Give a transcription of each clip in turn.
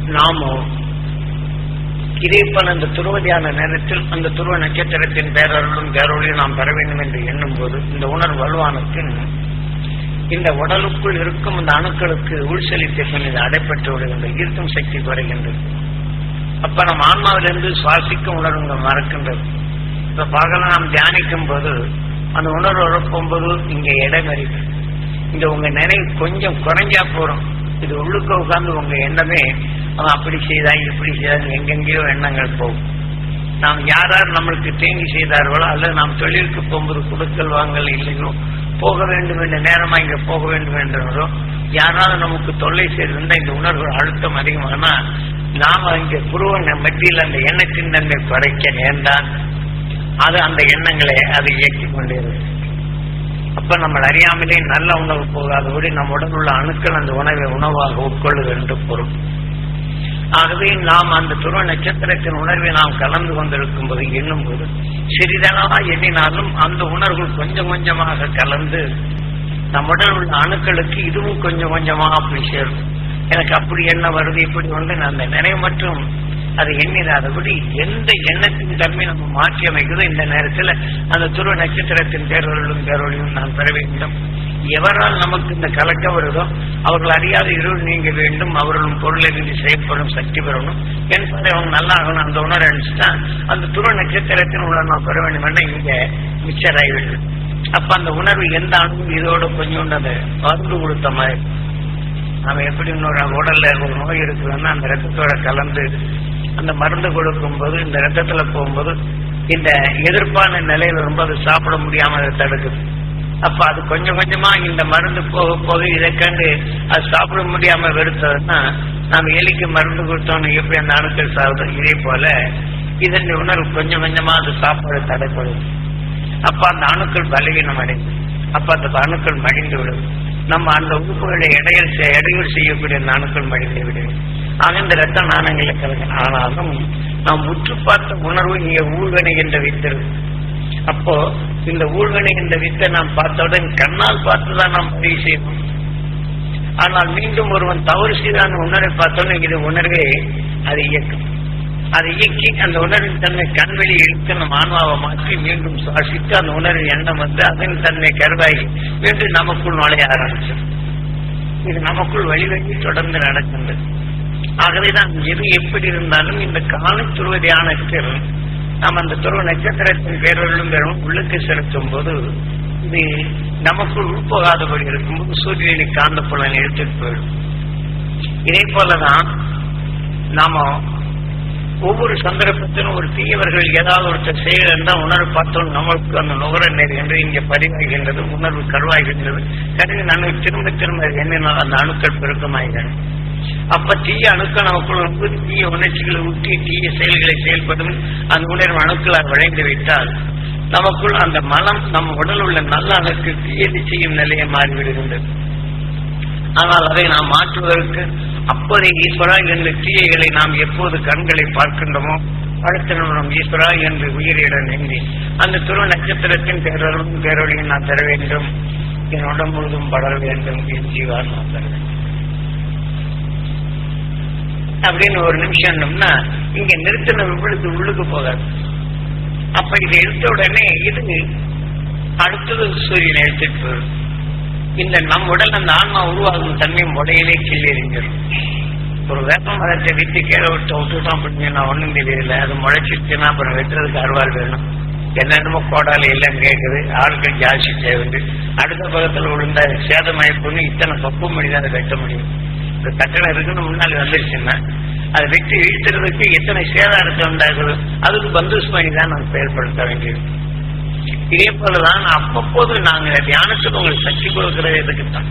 நாமோ இதே போல அந்த துருவதியான நேரத்தில் அந்த துருவ நட்சத்திரத்தின் பேரருளும் பேரொழியும் நாம் பெற வேண்டும் என்று எண்ணும் போது இந்த உணர்வு வலுவானத்தின் இந்த உடலுக்குள் இருக்கும் இந்த அணுக்களுக்கு உள்செலுத்திய பின் இது அடைப்பட்டு விடுகின்ற ஈர்க்கும் சக்தி குறைகின்றது அப்ப நம்ம ஆன்மாவிலிருந்து சுவாசிக்கும் உணர்வுங்க மறக்கின்றது இப்ப பகல நாம் தியானிக்கும் போது அந்த உணர்வு உழப்பும் போது இங்க இடமறிவு இந்த உங்க நினைவு கொஞ்சம் குறைஞ்சா போறோம் இது உள்ளுக்க உட்கார்ந்து உங்க எண்ணமே அவன் அப்படி செய்தா இப்படி செய்தா எங்கெங்கேயோ எண்ணங்கள் போகும் நாம் யார் யார் நம்மளுக்கு தேங்கி செய்தார்களோ அல்லது நாம் தொழிலுக்கு போகும்போது கொடுக்கல் வாங்கல் இல்லையோ போக வேண்டும் என்ற நேரமா இங்க போக வேண்டும் என்றோ யாராவது நமக்கு தொல்லை செய்திருந்தா இந்த உணர்வு அழுத்தம் அதிகமானா நாம இங்க புருவ மத்தியில் அந்த எண்ணத்தின் தன்மை குறைக்க நேர்ந்தான் அது அந்த எண்ணங்களை அது இயக்கிக் கொண்டிருக்கும் அப்ப நம்ம அறியாமலே நல்ல உணவு போகாதபடி நம்ம உடல் உள்ள அணுக்கள் அந்த உணவை உணவாக உட்கொள்ளுது என்று பொருள் ஆகவே நாம் அந்த துருவ நட்சத்திரத்தின் உணர்வை நாம் கலந்து கொண்டிருக்கும் போது எண்ணும் போது சிறிதளவா எண்ணினாலும் அந்த உணர்வு கொஞ்சம் கொஞ்சமாக கலந்து நம் உடல் உள்ள அணுக்களுக்கு இதுவும் கொஞ்சம் கொஞ்சமாக போய் சேரும் எனக்கு அப்படி என்ன வருது இப்படி வந்து அந்த நினைவு மற்றும் அதை எண்ணிடாதபடி எந்த எண்ணத்தின் தன்மை நம்ம மாற்றி அமைக்குதோ இந்த நேரத்தில் அந்த துருவ நட்சத்திரத்தின் பேரொழியும் பேரொழியும் நான் பெற வேண்டும் எவரால் நமக்கு இந்த கலக்கம் வருதோ அவர்கள் அறியாத இருள் நீங்க வேண்டும் அவர்களும் பொருளை நீங்கி செயல்படும் சக்தி பெறணும் என்பதை அவங்க நல்லா ஆகணும் அந்த உணர அடிச்சுட்டா அந்த துருவ நட்சத்திரத்தின் உள்ள நான் பெற வேண்டும் என இங்க மிச்சராகிவிடுது அப்ப அந்த உணர்வு எந்த அணுவும் இதோட கொஞ்சோண்டு அந்த மருந்து கொடுத்த மாதிரி நாம எப்படி இன்னொரு உடல்ல ஒரு நோய் இருக்குதுன்னா அந்த ரத்தத்தோட கலந்து அந்த மருந்து கொடுக்கும் போது இந்த ரத்தத்துல போகும்போது இந்த எதிர்ப்பான நிலையில ரொம்ப அது சாப்பிட முடியாம அதை தடுக்குது அப்ப அது கொஞ்சம் கொஞ்சமா இந்த மருந்து போக போக இதை கண்டு அது சாப்பிட முடியாம வெறுத்ததுன்னா நம்ம எலிக்கு மருந்து கொடுத்தோம்னு எப்படி அந்த அணுக்கள் சாப்பிடும் இதே போல இதன் உணர்வு கொஞ்சம் கொஞ்சமா அது சாப்பாடு தடைப்படுது அப்ப அந்த அணுக்கள் பலவீனம் அடைந்து அப்ப அந்த அணுக்கள் மடிந்து விடும் நம்ம அந்த உறுப்புகளை இடையில் செ- இடையூறு செய்யக்கூடிய அந்த அணுக்கள் மடிந்து விடும் ஆக இந்த ரத்த நாணங்களை கலங்க ஆனாலும் நாம் உற்று பார்த்த உணர்வு இங்கே ஊழ்வனைகின்ற வித்திருக்கு அப்போ இந்த ஊழ்வனைகின்ற வித்தை நாம் பார்த்தவுடன் கண்ணால் பார்த்துதான் நாம் பதிவு செய்யணும் ஆனால் மீண்டும் ஒருவன் தவறு செய்தான் உணரை பார்த்தோன்னே இது உணர்வே அது இயக்கும் அதை இயக்கி அந்த உணர்வின் தன்மை கண்வெளி இழுத்து நம்ம ஆன்மாவை மாற்றி மீண்டும் சுவாசித்து அந்த உணர்வின் எண்ணம் வந்து அதன் தன்மை கருவாகி மீண்டும் நமக்குள் நுழைய ஆரம்பிச்சோம் இது நமக்குள் வழி வழி தொடர்ந்து நடக்கின்றது ஆகவேதான் எது எப்படி இருந்தாலும் இந்த காலை துருவ தியானத்தில் நாம் அந்த துருவ நட்சத்திரத்தின் பேரொருளும் பெறும் உள்ளுக்கு செலுத்தும் போது இது நமக்குள் உட்போகாதபடி இருக்கும்போது சூரியனை காந்த புலன் எடுத்துட்டு போயிடும் இதே போலதான் நாம ஒவ்வொரு சந்தர்ப்பத்திலும் ஒரு தீயவர்கள் ஏதாவது ஒருத்தர் செய்ய இருந்தால் உணர்வு பார்த்தோம் நம்மளுக்கு அந்த நுகர நேர் என்று இங்கே பதிவாகின்றது உணர்வு கருவாகின்றது கருவி நான் திரும்ப திரும்ப எண்ணினால் அந்த அணுக்கள் பெருக்கமாகிறது அப்ப தீய அணுக்கள் நமக்குள் வந்து தீய உணர்ச்சிகளை ஊட்டி தீய செயல்களை செயல்படும் அந்த உணர்வு அணுக்களால் விளைந்து விட்டால் நமக்குள் அந்த மனம் நம் உடல் உள்ள நல்ல அணுக்கு தீயது செய்யும் நிலையை மாறிவிடுகின்றது ஆனால் அதை நாம் மாற்றுவதற்கு அப்போதே ஈஸ்வரா என்ற தீயைகளை நாம் எப்போது கண்களை பார்க்கின்றோமோ அடுத்த நிமிடம் ஈஸ்வரா என்று உயிரிடம் எண்ணி அந்த துருவ நட்சத்திரத்தின் பேரரும் பேரொழியும் நான் தர வேண்டும் என் உடம்பு முழுதும் படர வேண்டும் என் ஜீவான் நான் தர வேண்டும் அப்படின்னு ஒரு நிமிஷம் இருந்தோம்னா இங்க நிறுத்தின விழுது உள்ளுக்கு போகாது அப்ப இதை எடுத்த உடனே இது அடுத்தது சூரியனை எடுத்துட்டு போயிடும் இந்த நம் உடல் அந்த ஆன்மா உருவாகும் தன்மை முடையிலே கீழே எறிஞ்சிடும் ஒரு வேப்ப மரத்தை விட்டு கீழே விட்டு விட்டுட்டோம் அப்படின்னு நான் ஒண்ணும் தெரியல அது முளைச்சிருச்சுன்னா அப்புறம் வெட்டுறதுக்கு அருவாள் வேணும் என்னென்னமோ கோடால இல்லைன்னு கேட்குது ஆட்கள் ஜாஸ்தி தேவைண்டு அடுத்த பக்கத்துல விழுந்தா சேதமாயி பொண்ணு இத்தனை பப்பு மணி தான் அதை வெட்ட முடியும் இந்த கட்டணம் இருக்குன்னு முன்னாடி வந்துருச்சுன்னா அதை வெட்டி இழுத்துறதுக்கு எத்தனை சேதாரத்தை உண்டாகுது அதுக்கு பந்தோஸ் பண்ணி தான் நாம் செயல்படுத்த வேண்டியது இதே போலதான் அப்பப்போது நாங்க தியானத்துக்கு உங்களுக்கு சக்தி கொடுக்கிறது எதுக்குத்தான்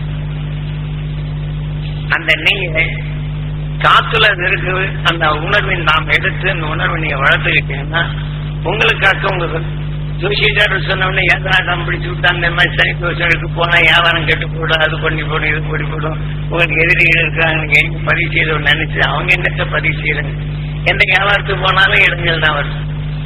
அந்த நீங்க காத்துல இருக்குது அந்த உணர்வின் நாம் எடுத்து அந்த உணர்வை நீங்க வளர்த்துக்கிட்டீங்கன்னா உங்களுக்காக உங்க ஜோசியக்காரர் சொன்னவொடனே ஏதனாட்டம் பிடிச்சு விட்டா அந்த மாதிரி சனி தோஷங்களுக்கு போனா வியாபாரம் கெட்டு போடும் அது பண்ணி போடும் இது பண்ணி போடும் உங்களுக்கு எதிரிகள் இருக்காங்க நீங்க எங்க பதிவு செய்தோம் நினைச்சு அவங்க என்னத்தை பதிவு செய்யறாங்க எந்த வியாபாரத்துக்கு போனாலும் இடங்கள் தான் வருது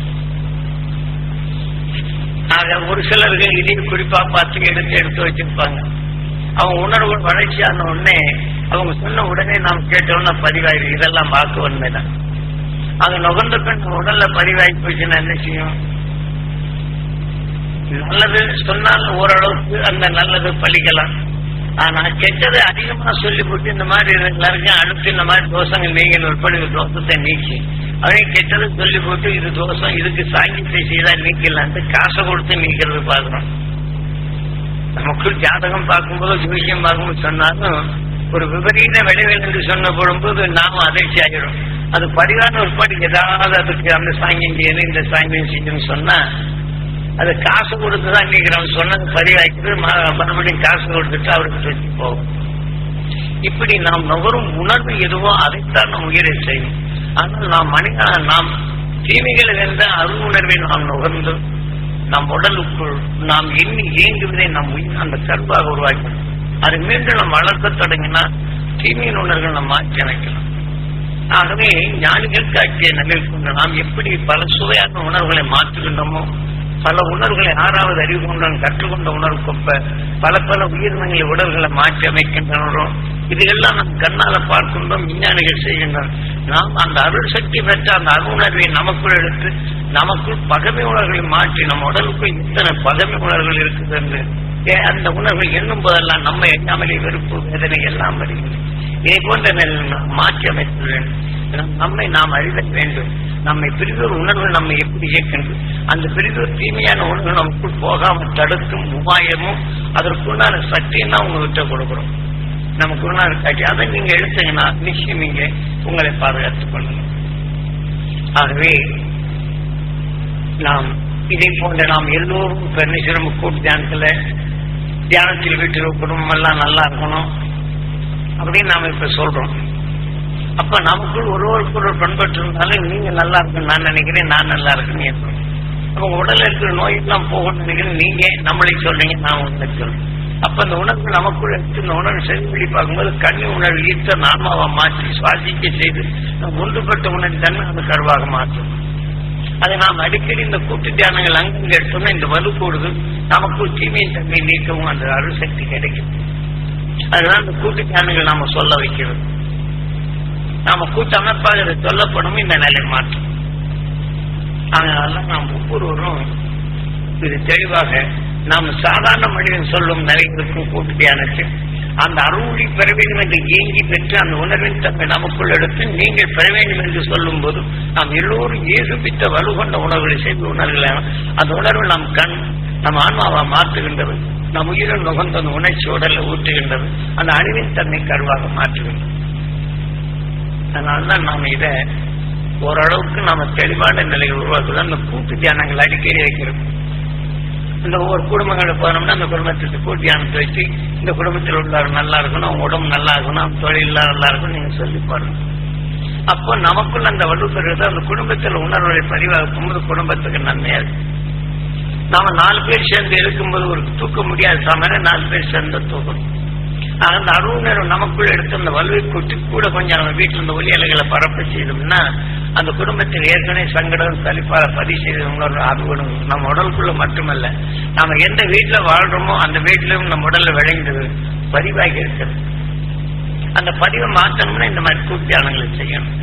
ஆக ஒரு சிலர்கள் இதையும் குறிப்பா பார்த்து எடுத்து எடுத்து வச்சிருப்பாங்க அவங்க உணர்வு வளர்ச்சியான உடனே அவங்க சொன்ன உடனே நாம் கேட்டோம்னா பதிவாயிரு இதெல்லாம் வாக்கு உண்மைதான் அது நுகர்ந்த பின் உடல்ல பதிவாகி போச்சுன்னா என்ன செய்யும் நல்லது சொன்னால் ஓரளவுக்கு அந்த நல்லது பழிக்கலாம் ஆனா கெட்டதை அதிகமா சொல்லி போட்டு இந்த மாதிரி எல்லாருக்கும் அடுத்து இந்த மாதிரி தோஷங்கள் நீங்கள் உட்பட தோஷத்தை நீக்கி அதே கெட்டதை சொல்லி போட்டு இது தோஷம் இதுக்கு சாங்கியத்தை செய்தா நீக்கலான்ட்டு காசை கொடுத்து நீக்கிறது பாக்குறோம் நமக்குள் ஜாதகம் பார்க்கும்போது ஜோசியம் பார்க்கும்போது சொன்னாலும் ஒரு விபரீத விளைவில் என்று சொன்ன போடும்போது நாம அதிர்ச்சி ஆகிடும் அது பரிகார உட்படி ஏதாவது அதுக்கு அந்த சாங்கியம் செய்யணும் இந்த சாங்கியம் செய்யணும்னு சொன்னா அது காசு கொடுத்து தான் நீக்கிறோம் சொன்னது பதிவாக்கிட்டு ம- மறுபடியும் காசு கொடுத்துட்டு அவருக்கு தூக்கி போகும் இப்படி நாம் நுகரும் உணர்வு எதுவோ அதைத்தான் நாம் உயிரை செய்யும் ஆனால் நாம் மனித நாம் தீமைகளை வென்ற அருள் உணர்வை நாம் நுகர்ந்து நம் உடலுக்குள் நாம் எண்ணி இயங்குவதை நம் உயிர் அந்த கருவாக உருவாக்கணும் அது மீண்டும் நாம் வளர்க்க தொடங்கினா தீமையின் உணர்வுகள் நாம் மாற்றி அமைக்கலாம் ஆகவே ஞானிகள் காட்டிய நிலையில் கொண்டு நாம் எப்படி பல சுவையான உணர்வுகளை மாற்றுகின்றோமோ பல உணர்வுகளை ஆறாவது அறிவு கொண்டு கற்றுக்கொண்ட உணர்வுக்கொப்ப பல பல உயிரினங்களை உடல்களை மாற்றி அமைக்கின்றனரோ இதையெல்லாம் நம் கண்ணால பார்க்கின்றோம் விஞ்ஞானிகள் செய்கின்றோம் நாம் அந்த அருள் சக்தி பெற்ற அந்த அருணர்வை நமக்குள் எடுத்து நமக்குள் பகமை உணர்வுகளை மாற்றி நம்ம உடலுக்குள் இத்தனை பகமை உணர்வுகள் இருக்குது என்று ஏ, அந்த உணர்வுகள் எண்ணும் போதெல்லாம் நம்ம எண்ணாமலே வெறுப்பு வேதனை எல்லாம் வருகிறது இதை போன்ற நிலையில் நாம் மாற்றி அமைக்க வேண்டும் நம்- நம்மை நாம் அறிதல் வேண்டும் நம்மை பிரிதொரு உணர்வு நம்மை எப்படி இயக்கின்றது அந்த பிரிதொரு தீமையான உணர்வு நமக்குள் போகாமல் தடுக்கும் உபாயமும் அதற்குண்டான சக்தியும் தான் உங்ககிட்ட கொடுக்குறோம் நமக்கு உண்டான காட்டி அதை நீங்க எடுத்தீங்கன்னா நிச்சயம் நீங்க உங்களை பாதுகாத்துக் கொள்ளணும் ஆகவே நாம் இதை போன்ற நாம் எல்லோரும் பெருநீஸ்வரம் கூட்டு தியானத்துல தியானத்தில் வீட்டில் குடும்பம் எல்லாம் நல்லா இருக்கணும் அப்படின்னு நாம இப்ப சொல்றோம் அப்ப நமக்குள் ஒருவருக்கு ஒரு பண்பட்டு இருந்தாலும் நீங்க நல்லா இருக்குன்னு நான் நினைக்கிறேன் நான் நல்லா இருக்குன்னு ஏற்படும் அப்ப உங்க உடல்ல இருக்கிற நோயெல்லாம் போகணும்னு நினைக்கிறேன் நீங்க நம்மளை சொல்றீங்க நான் உங்களுக்கு சொல்றேன் அப்ப அந்த உணர்வு நமக்குள்ள எடுத்து இந்த உணர்வு செல்வழி பார்க்கும்போது கண்ணி உணர்வு ஈர்த்த நாமாவை மாற்றி சுவாசிக்க செய்து நம் ஒன்றுபட்ட உணர்வு தன்மை அந்த கருவாக மாற்றும் அதை நாம் அடிக்கடி இந்த கூட்டு தியானங்கள் அங்கங்க எடுத்தோம்னா இந்த வலு கூடுது நமக்குள் தீமையின் தன்மை நீக்கவும் அந்த அருள் சக்தி கிடைக்கும் அதுதான் இந்த கூட்டு தியானங்கள் நாம சொல்ல வைக்கிறது நாம கூட்டு அமைப்பாக இதை சொல்லப்படும் இந்த நிலை மாற்றம் அதனால நாம் ஒவ்வொருவரும் இது தெளிவாக நாம் சாதாரண மனிதன் சொல்லும் நிலைகளுக்கும் கூட்டு தியானத்தில் அந்த அருளி பெற வேண்டும் என்று ஏங்கி பெற்று அந்த உணர்வின் தன்மை நமக்குள் எடுத்து நீங்கள் பெற வேண்டும் என்று சொல்லும் போது நாம் எல்லோரும் ஏசுபித்த வலுகொண்ட உணர்வுகளை செய்து உணர்வுகளை அந்த உணர்வு நம் கண் நம் ஆன்மாவை மாற்றுகின்றது நம் உயிரில் நுகர்ந்த அந்த உணர்ச்சி உடலை ஊற்றுகின்றது அந்த அணுவின் தன்மை கருவாக மாற்றுகின்றது அதனால்தான் நாம் இதை ஓரளவுக்கு நாம தெளிவான நிலையை உருவாக்குதான் இந்த கூட்டு தியானங்கள் அடிக்கடி வைக்கிறோம் இந்த ஒவ்வொரு குடும்பங்களை போனோம்னா அந்த குடும்பத்துக்கு கூட்டு தியானத்தை வச்சு இந்த குடும்பத்தில் உள்ளவர் நல்லா இருக்கணும் அவங்க உடம்பு நல்லா இருக்கணும் அவங்க தொழில் நல்லா இருக்கணும் நீங்க சொல்லி பாருங்க அப்போ நமக்குள்ள அந்த வலுப்பெறுவது அந்த குடும்பத்தில் உணர்வுகளை பதிவாக்கும் போது குடும்பத்துக்கு நன்மையா இருக்கு நாம நாலு பேர் சேர்ந்து இருக்கும்போது ஒரு தூக்க முடியாது சாமான நாலு பேர் சேர்ந்து தூக்கணும் ஆனா, அந்த அருணர் நமக்குள்ள எடுத்து அந்த வலுவை கூட்டி கூட கொஞ்சம் நம்ம வீட்டில் இந்த ஒலி அலைகளை பரப்ப செய்தோம்னா அந்த குடும்பத்தில் ஏற்கனவே சங்கடம் சலிப்பாக பதிவு செய்தவங்களோட அருவணும் நம்ம உடலுக்குள்ள மட்டுமல்ல நாம எந்த வீட்டுல வாழ்றோமோ அந்த வீட்டிலும் நம்ம உடல்ல விளைந்தது பதிவாகி இருக்கிறது அந்த பதிவை மாற்றணும்னா இந்த மாதிரி கூட்டியானங்களை செய்யணும்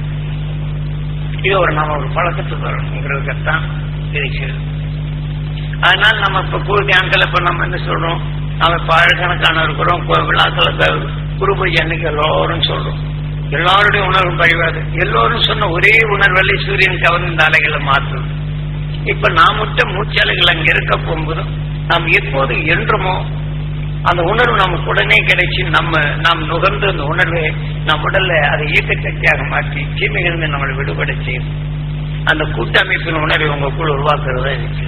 இது ஒரு நாம ஒரு பழக்கத்துக்கு வரணுங்கிறதுக்கத்தான் இருக்கிறது அதனால நம்ம இப்ப குரு தியானத்துல இப்ப நம்ம என்ன சொல்றோம் நம்ம இப்ப ஆயிரக்கணக்கான இருக்கிறோம் கோ- விழாக்கள் இப்ப குரு பூஜை அன்னைக்கு எல்லோரும் சொல்றோம் எல்லாருடைய உணர்வு பழிவாது எல்லோரும் சொன்ன ஒரே உணர்வலை சூரியன் கவர்ந்து இந்த அலைகளை மாற்றும் இப்ப நாம் விட்ட மூச்சாலைகள் அங்க இருக்க போகும்போது நாம் எப்போது என்றுமோ அந்த உணர்வு நமக்கு உடனே கிடைச்சி நம்ம நாம் நுகர்ந்து அந்த உணர்வை நம் உடல்ல அதை இயக்க சக்தியாக மாற்றி தீமைகளிலிருந்து நம்மளை விடுபட செய்யும் அந்த கூட்டமைப்பின் உணர்வை உங்களுக்குள் உருவாக்குறதா இருக்கு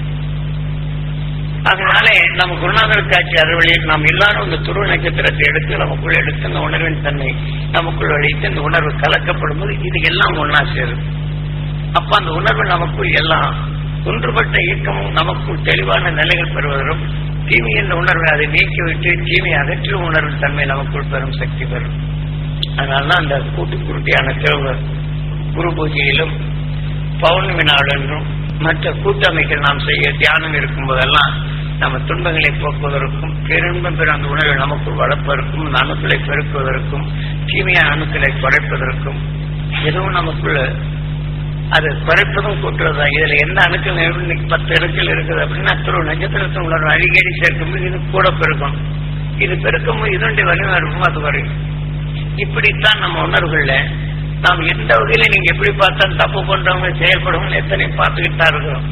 அதனாலே நம்ம குருநாதர் காட்சி அறுவழியில் நாம் எல்லாரும் இந்த துருவ நட்சத்திரத்தை எடுத்து நமக்குள் எடுத்து அந்த உணர்வின் தன்மை நமக்குள் அழித்து அந்த உணர்வு கலக்கப்படும் போது இது எல்லாம் ஒன்னா சேரும் அப்ப அந்த உணர்வு நமக்குள் எல்லாம் ஒன்றுபட்ட இயக்கமும் நமக்குள் தெளிவான நிலைகள் பெறுவதற்கும் தீமை என்ற உணர்வை அதை நீக்கிவிட்டு தீமை அகற்றும் உணர்வின் தன்மை நமக்குள் பெறும் சக்தி பெறும் அதனால்தான் அந்த கூட்டு குருட்டியான தேர்வு குரு பூஜையிலும் பௌர்ணமி நாள் என்றும் மற்ற கூட்டமைகள் நாம் செய்ய தியானம் இருக்கும் போதெல்லாம் நம்ம துன்பங்களை போக்குவதற்கும் பேரின்பம் பெற அந்த உணர்வை நமக்குள் வளர்ப்பதற்கும் நமக்குள்ளே பெருக்குவதற்கும் தீமையான அணுக்களை குறைப்பதற்கும் எதுவும் நமக்குள்ள அது குறைப்பதும் கூட்டுறதுதான் இதுல எந்த அணுக்கள் இன்னைக்கு பத்து அணுக்கள் இருக்குது அப்படின்னா துருவ நட்சத்திரத்தை உணர்வு அடிக்கடி சேர்க்கும்போது இது கூட பெருக்கும் இது பெருக்கும்போது இதனுடைய வலிமை இருக்கும் அது குறையும் இப்படித்தான் நம்ம உணர்வுகள்ல நாம் எந்த வகையில நீங்க எப்படி பார்த்தாலும் தப்பு பண்றவங்க செயல்படுவங்க எத்தனை பார்த்துக்கிட்டு தான் இருக்கிறோம்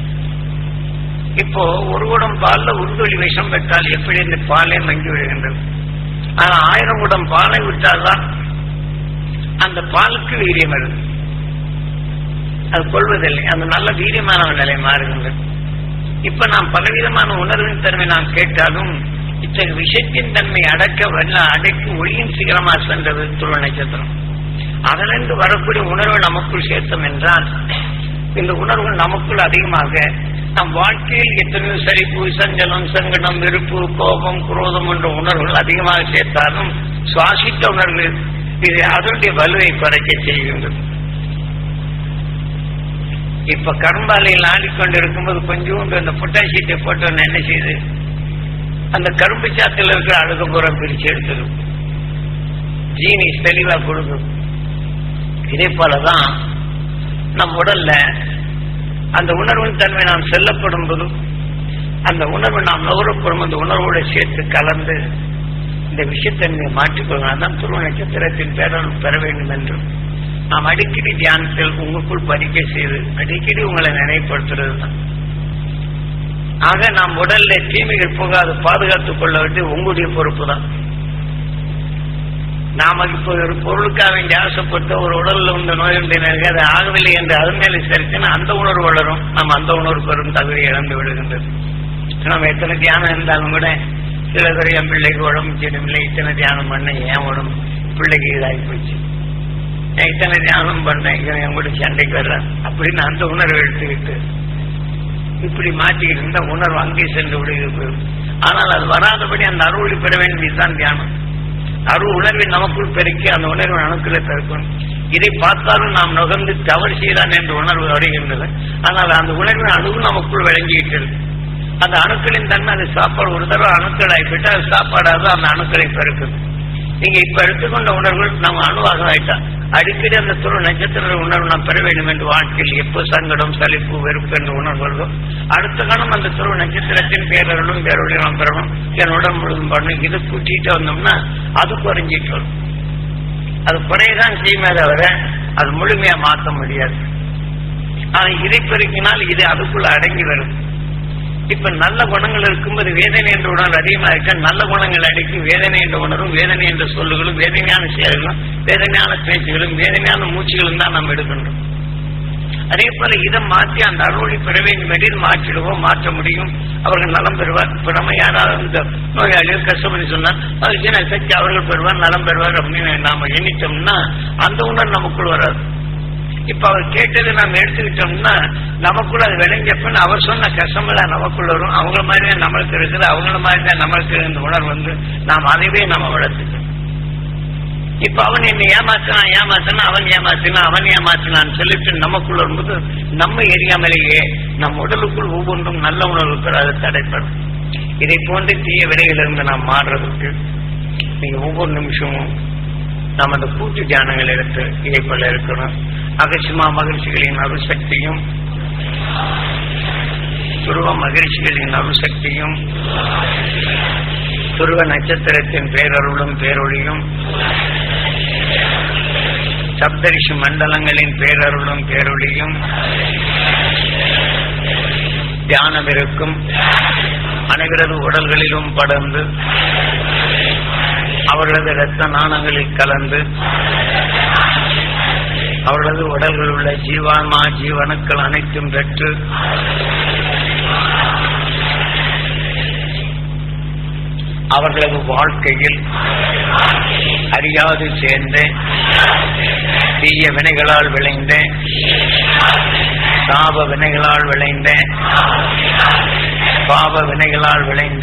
இப்போ ஒரு குடம் பால்ல உருதொலி விஷம் பெற்றால் எப்படி இந்த பாலே மங்கி விடுகின்றது ஆனா ஆயிரம் குடம் பாலை விட்டால்தான் அந்த பாலுக்கு வீரியம் வருது அது கொள்வதில்லை அந்த நல்ல வீரியமான நிலை மாறுகின்றது இப்ப நாம் பலவிதமான உணர்வின் தன்மை நாம் கேட்டாலும் இத்தகைய விஷயத்தின் தன்மை அடக்க வெள்ள அடக்கி ஒளியின் சிகரமா சென்றது துருவ நட்சத்திரம் அதிலிருந்து வரக்கூடிய உணர்வு நமக்குள் சேர்த்தோம் என்றால் இந்த உணர்வு நமக்குள் அதிகமாக நம் வாழ்க்கையில் எத்தனையோ சரிப்பு சஞ்சலம் சங்கடம் வெறுப்பு கோபம் குரோதம் என்ற உணர்வுகள் அதிகமாக சேர்த்தாலும் சுவாசித்த உணர்வு இது அதனுடைய வலுவை குறைக்க செய்கின்றது இப்ப கரும்பாலையில் ஆடிக்கொண்டு போது கொஞ்சோண்டு அந்த பொட்டாசியத்தை போட்டு என்ன செய்யுது அந்த கரும்பு சாத்தில் இருக்கிற அழுக புறம் பிரிச்சு எடுத்துடும் ஜீனி தெளிவா கொடுக்கும் இதே போலதான் நம் உடல்ல அந்த உணர்வின் தன்மை நாம் செல்லப்படும் போது அந்த உணர்வு நாம் நுகரப்படும் அந்த உணர்வோடு சேர்த்து கலந்து இந்த விஷயத்தன்மையை மாற்றிக்கொள்ளலாம் அதான் துருவ நட்சத்திரத்தின் பேரல் பெற வேண்டும் என்றும் நாம் அடிக்கடி தியானத்தில் உங்களுக்குள் பதிக்க செய்து அடிக்கடி உங்களை நினைப்படுத்துறது தான் ஆக நாம் உடல்ல தீமைகள் போகாது பாதுகாத்துக் கொள்ள வேண்டிய உங்களுடைய பொறுப்பு தான் நாம இப்போ ஒரு பொருளுக்காக வேண்டி ஆசைப்பட்டு ஒரு உடல்ல உள்ள நோய் உண்டினருக்கு அது ஆகவில்லை என்று அதன் மேலே சரிச்சுன்னா அந்த உணர்வு வளரும் நம்ம அந்த உணர்வு பெரும் தகுதி இழந்து விடுகின்றது நம்ம எத்தனை தியானம் இருந்தாலும் கூட சில பேர் என் பிள்ளைக்கு உடம்பு சரியில்லை இத்தனை தியானம் பண்ண ஏன் உடம்பு பிள்ளைக்கு இதாகி போச்சு நான் இத்தனை தியானம் பண்ணேன் இவன் என் கூட சண்டைக்கு வர்றான் அப்படின்னு அந்த உணர்வை எடுத்துக்கிட்டு இப்படி மாற்றிக்கிட்டு இருந்தா உணர்வு அங்கே சென்று விடுகிறது ஆனால் அது வராதபடி அந்த அருள் பெற வேண்டியதுதான் தியானம் அருள் உணர்வை நமக்குள் பெருக்கி அந்த உணர்வின் அணுக்களை பெருக்கும் இதை பார்த்தாலும் நாம் நுகர்ந்து தவறு செய்தான் என்ற உணர்வு வருகின்றது ஆனால் அந்த உணர்வின் அணுவு நமக்குள் விளங்கிவிட்டது அந்த அணுக்களின் தன்மை அது சாப்பாடு ஒரு தடவை அணுக்கள் ஆகிவிட்டு அது சாப்பாடாக அந்த அணுக்களை பெருக்குது நீங்க இப்ப எடுத்துக்கொண்ட உணர்வுகள் நம்ம அணுவாக ஆயிட்டா அடிக்கடி அந்த துரு நட்சத்திர உணர்வு நாம் பெற வேண்டும் என்று வாழ்க்கையில் எப்போ சங்கடம் சலிப்பு வெறுப்பு என்ற உணர்வுகளோ அடுத்த காலம் அந்த துருவ நட்சத்திரத்தின் பேரர்களும் பேரொழி நாம் பெறணும் என் உடம்பு முழுதும் பண்ணணும் இது கூட்டிட்டு வந்தோம்னா அது குறைஞ்சிட்டு வரும் அது குறையதான் செய்யுமே தவிர அது முழுமையா மாற்ற முடியாது ஆனா இதை பெருக்கினால் இது அதுக்குள்ள அடங்கி வரும் இப்ப நல்ல குணங்கள் இருக்கும்போது வேதனை என்ற உணர்வு அதிகமா இருக்க நல்ல குணங்கள் அடக்கி வேதனை என்ற உணர்வும் வேதனை என்ற சொல்லுகளும் வேதனையான செயல்களும் வேதனையான பேச்சுகளும் வேதனையான மூச்சுகளும் தான் நாம் எடுக்கின்றோம் அதே போல இதை மாற்றி அந்த அருளை பெற வேண்டும் என்று மாற்றிடுவோம் மாற்ற முடியும் அவர்கள் நலம் பெறுவார் இப்ப நம்ம யாராவது இந்த நோயாளியோ கஷ்டப்படி சொன்னால் அது சின்ன சக்தி அவர்கள் பெறுவார் நலம் பெறுவார் அப்படின்னு நாம எண்ணிட்டோம்னா அந்த உணர்வு நமக்குள் வராது இப்ப அவர் கேட்டதை நாம் எடுத்துக்கிட்டோம்னா நமக்குள்ள அது விளைஞ்சப்பன்னு அவர் சொன்ன கஷ்டமெல்லாம் நமக்குள்ள வரும் அவங்கள மாதிரி தான் நம்மளுக்கு இருக்குது அவங்கள மாதிரி தான் நம்மளுக்கு இந்த உணர்வு வந்து நாம் அதைவே நம்ம வளர்த்துக்கணும் இப்ப அவன் என்னை ஏமாத்தினான் ஏமாத்தினான் அவன் ஏமாத்தினான் அவன் ஏமாத்தினான்னு சொல்லிட்டு நமக்குள்ள வரும்போது நம்ம எரியாமலேயே நம் உடலுக்குள் ஒவ்வொன்றும் நல்ல உணர்வுகள் அது தடைப்படும் இதை போன்று தீய விலையிலிருந்து நாம் மாறுறதுக்கு நீங்க ஒவ்வொரு நிமிஷமும் நாம் அந்த கூட்டு தியானங்கள் எடுத்து இதை போல இருக்கணும் அகசிமா மகிழ்ச்சிகளின் அருசக்தியும் துருவ மகிழ்ச்சிகளின் அருசக்தியும் துருவ நட்சத்திரத்தின் பேரருளும் பேரொழியும் சப்தரிஷி மண்டலங்களின் பேரருளும் பேரொழியும் தியானம் இருக்கும் அனைவரது உடல்களிலும் படர்ந்து அவர்களது இரத்த நாணங்களில் கலந்து அவர்களது உடல்களில் உள்ள ஜீவான்மா ஜீவனுக்கள் அனைத்தும் பெற்று அவர்களது வாழ்க்கையில் அறியாது சேர்ந்த தீய வினைகளால் விளைந்த சாப வினைகளால் விளைந்த பாவ வினைகளால் விளைந்த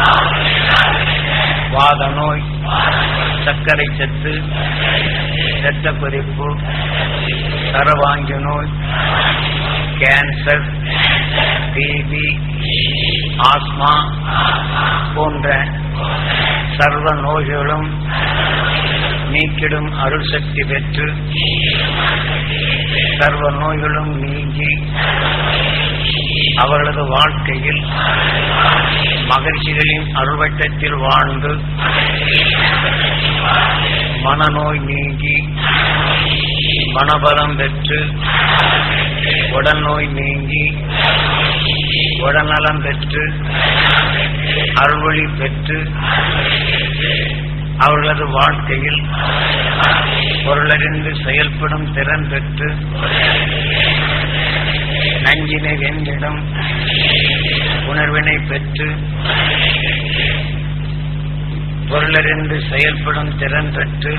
வாத நோய் சர்க்கரை சத்து இரத்த கொதிப்பு சரவாங்கி நோய் கேன்சர் டிபி ஆஸ்மா போன்ற சர்வ நோய்களும் நீக்கிடும் அருள் சக்தி பெற்று சர்வ நோய்களும் நீங்கி அவர்களது வாழ்க்கையில் மகிழ்ச்சிகளின் அருள்வட்டத்தில் வாழ்ந்து மனநோய் நீங்கி மனபலம் பெற்று உடல் நோய் நீங்கி உடல்நலம் பெற்று அருள்வழி பெற்று அவர்களது வாழ்க்கையில் பொருளறிந்து செயல்படும் திறன் பெற்று நஞ்சினை வென்றிடும் உணர்வினை பெற்று பொருளறிந்து செயல்படும் திறன் பெற்று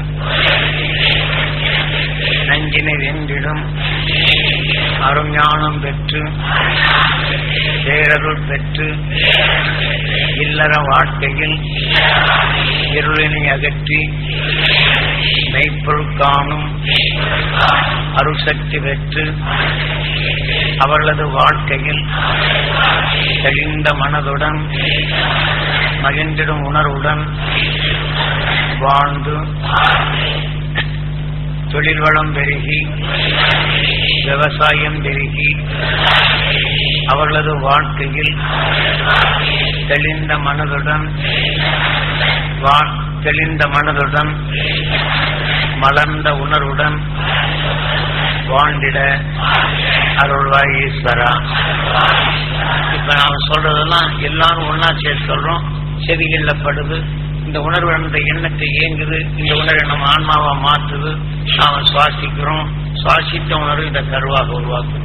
நஞ்சினை வென்றிடும் அருஞானம் பெற்று பேரருள் பெற்று இல்லற வாழ்க்கையில் இருளினை அகற்றி மெய்ப்பொருள் காணும் அருள்சக்தி பெற்று அவர்களது வாழ்க்கையில் தெளிந்த மனதுடன் மகிழ்ந்திடும் உணர்வுடன் வாழ்ந்து தொழில் வளம் பெருகி விவசாயம் பெருகி அவர்களது வாழ்க்கையில் தெளிந்த மனதுடன் வா- தெளிந்த மனதுடன் மலர்ந்த உணர்வுடன் வாழ்ந்திட அருள்வாய் ஈஸ்வரா இப்ப நாம சொல்றதெல்லாம் எல்லாரும் ஒன்னா சேர்த்து சொல்றோம் செவிகள்ல படுது இந்த உணர்வு அந்த எண்ணத்தை இயங்குது இந்த உணர்வை நம்ம ஆன்மாவா மாற்றுது நாம சுவாசிக்கிறோம் சுவாசித்த உணர்வு இந்த கருவாக உருவாக்குது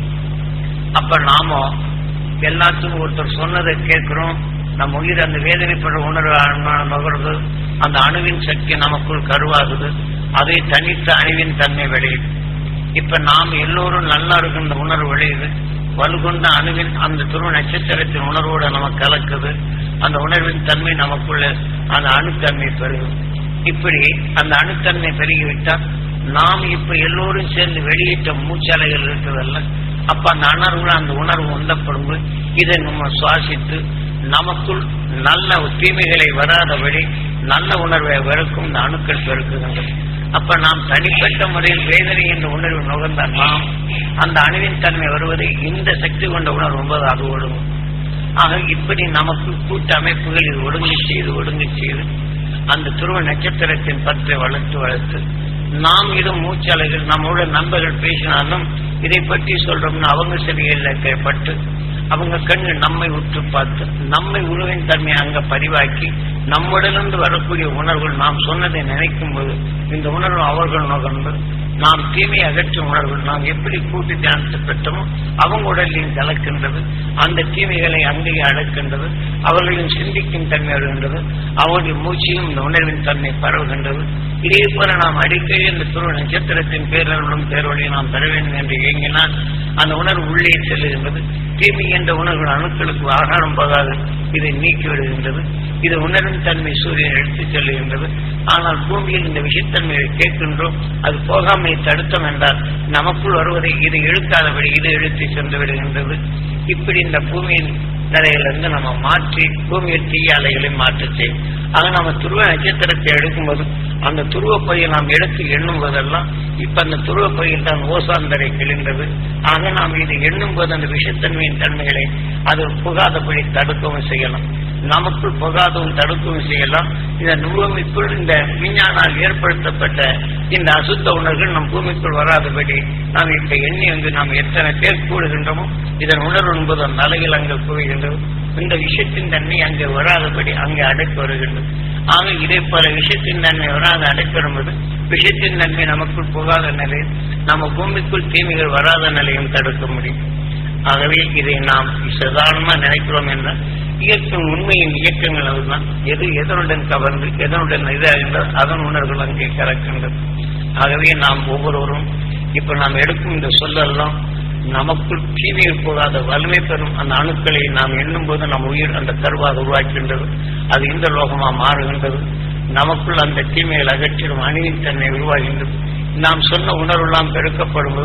அப்ப நாம எல்லாத்துக்கும் ஒருத்தர் சொன்னதை கேட்கிறோம் நம்ம உயிர் அந்த வேதனைப்படுற உணர்வு ஆன்மா நுகர்வு அந்த அணுவின் சக்தி நமக்குள் கருவாகுது அதை தனித்த அணுவின் தன்மை விளையுது இப்ப நாம் எல்லோரும் நல்லா இருக்கின்ற உணர்வு விளையுது வலுகொண்ட அணுவின் அந்த துருவ நட்சத்திரத்தின் உணர்வோட நமக்கு கலக்குது அந்த உணர்வின் தன்மை நமக்குள்ள அந்த அணுத்தன்மை பெருகும் இப்படி அந்த அணுத்தன்மை பெருகிவிட்டால் நாம் இப்ப எல்லோரும் சேர்ந்து வெளியிட்ட மூச்சாலைகள் இருக்கிறதல்ல அப்ப அந்த உணர்வு அந்த உணர்வு உந்தப்படும் போது இதை நம்ம சுவாசித்து நமக்குள் நல்ல தீமைகளை வராதபடி நல்ல உணர்வை வெறுக்கும் இந்த அணுக்கள் பெருக்குகின்றது அப்ப நாம் தனிப்பட்ட முறையில் வேதனை என்ற உணர்வு நுகர்ந்த நாம் அந்த அணுவின் தன்மை வருவதை இந்த சக்தி கொண்ட உணர்வு என்பது அது ஒடுங்கும் ஆக இப்படி நமக்கு கூட்ட அமைப்புகள் இது ஒடுங்கி செய்து ஒடுங்கி செய்து அந்த துருவ நட்சத்திரத்தின் பற்றை வளர்த்து வளர்த்து நாம் இது மூச்சாலைகள் நம்மோட நண்பர்கள் பேசினாலும் இதை பற்றி சொல்றோம்னு அவங்க செவிகளில் பட்டு அவங்க கண்ணு நம்மை உற்று பார்த்து நம்மை உருவின் தன்மையை அங்க பதிவாக்கி நம்முடனிருந்து வரக்கூடிய உணர்வுகள் நாம் சொன்னதை நினைக்கும் போது இந்த உணர்வு அவர்கள் நுகர்ந்து நாம் தீமை அகற்றும் உணர்வுகள் நாம் எப்படி கூட்டு தியானத்தை பெற்றோமோ அவங்க உடலையும் கலக்கின்றது அந்த தீமைகளை அங்கேயே அடக்கின்றது அவர்களின் சிந்திக்கும் தன்மை வருகின்றது அவருடைய மூச்சையும் இந்த உணர்வின் தன்மை பரவுகின்றது இதே போல நாம் அடிக்கடி இந்த துருவ நட்சத்திரத்தின் பேரர்களும் பேரொழியும் நாம் பெற வேண்டும் என்று இயங்கினால் அந்த உணர்வு உள்ளே செல்லுகின்றது தீமை என்ற உணர்வு அணுக்களுக்கு ஆகாரம் போகாது இதை நீக்கி விடுகின்றது இது உணர்வின் தன்மை சூரியன் எடுத்துச் செல்லுகின்றது ஆனால் பூமியில் இந்த விஷயத்தன்மையை கேட்கின்றோம் அது போகாமை தடுத்தோம் என்றால் நமக்குள் வருவதை இது இழுக்காதபடி இது இழுத்து சென்று விடுகின்றது இப்படி இந்த பூமியின் நிலையிலிருந்து நம்ம மாற்றி பூமியில் தீய அலைகளை மாற்றச் செய்யும் ஆக நம்ம துருவ நட்சத்திரத்தை எடுக்கும்போது அந்த துருவ பையை நாம் எடுத்து எண்ணும் போதெல்லாம் இப்ப அந்த துருவ பையில் தான் ஓசாந்தரை கிழிந்தது ஆக நாம் இது எண்ணும் போது அந்த விஷத்தன்மையின் தன்மைகளை அது புகாதபடி தடுக்கவும் செய்யலாம் நமக்குள் புகாதவும் தடுக்கவும் செய்யலாம் இந்த பூமிக்குள் இந்த விஞ்ஞானால் ஏற்படுத்தப்பட்ட இந்த அசுத்த உணர்வுகள் நம் பூமிக்குள் வராதபடி நாம் இப்ப எண்ணி வந்து நாம் எத்தனை பேர் கூடுகின்றோமோ இதன் உணர்வு என்பது அந்த அலையில் அங்கு குவிகின்றது இந்த விஷயத்தின் தன்மை அங்கே வராதபடி அங்கே அடைப்பு வருகின்றது ஆக இதே போல விஷயத்தின் தன்மை வராத அடைப்பு வரும்போது விஷயத்தின் தன்மை நமக்குள் புகாத நிலையில் நம்ம பூமிக்குள் தீமைகள் வராத நிலையும் தடுக்க முடியும் ஆகவே இதை நாம் சாதாரணமா நினைக்கிறோம் என்றால் இயற்கை உண்மையின் இயக்கங்கள் அதுதான் எது எதனுடன் கவர்ந்து எதனுடன் இதாகின்றோ அதன் உணர்வுகள் அங்கே கலக்கின்றது ஆகவே நாம் ஒவ்வொருவரும் இப்ப நாம் எடுக்கும் இந்த சொல்லெல்லாம் நமக்குள் தீமையில் போகாத வலிமை பெறும் அந்த அணுக்களை நாம் எண்ணும் போது நம் உயிர் அந்த கருவாக உருவாக்கின்றது அது இந்த லோகமா மாறுகின்றது நமக்குள் அந்த தீமைகள் அகற்றிடும் அணுவின் தன்மை உருவாகின்றது நாம் சொன்ன உணர்வெல்லாம் பெருக்கப்படும்போது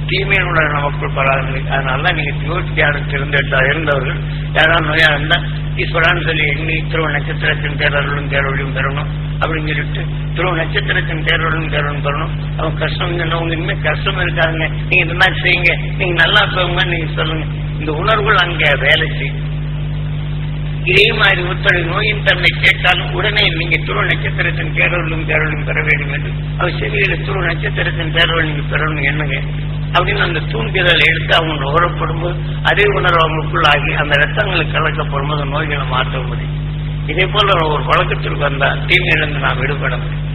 தீமையினுடன் நமக்குள் பராது அதனால தான் நீங்க ஜோதி தியானத்தில் இருந்த இருந்தவர்கள் யாராவது நோயா இருந்தா ஈஸ்வரான்னு சொல்லி எண்ணி திருவ நட்சத்திரத்தின் பேரருளும் பேரொழியும் பெறணும் அப்படின்னு சொல்லிட்டு திருவ நட்சத்திரத்தின் பேரொழியும் பேரொழியும் பெறணும் அவங்க கஷ்டம் உங்க இனிமேல் கஷ்டம் இருக்காங்க நீங்க இந்த மாதிரி செய்யுங்க நீங்க நல்லா போங்க நீங்க சொல்லுங்க இந்த உணர்வுகள் அங்க வேலை செய்யும் இதே மாதிரி ஒருத்தரை நோயின் தன்மை கேட்டாலும் உடனே நீங்க துருவ நட்சத்திரத்தின் பேரொருளும் பேரொருளும் பெற வேண்டும் என்று அவர் செவியில துருவ நட்சத்திரத்தின் பேரொருள் நீங்க பெறணும் என்னங்க அப்படின்னு அந்த தூண்டுதல் எடுத்து அவங்க உறப்படும் போது அதே உணர்வு அவங்களுக்குள் ஆகி அந்த ரத்தங்களுக்கு கலக்கப்படும் போது நோய்களை மாற்ற முடியும் இதே போல ஒரு வழக்கத்திற்கு வந்தால் தீமையிலிருந்து நாம் விடுபட முடியும்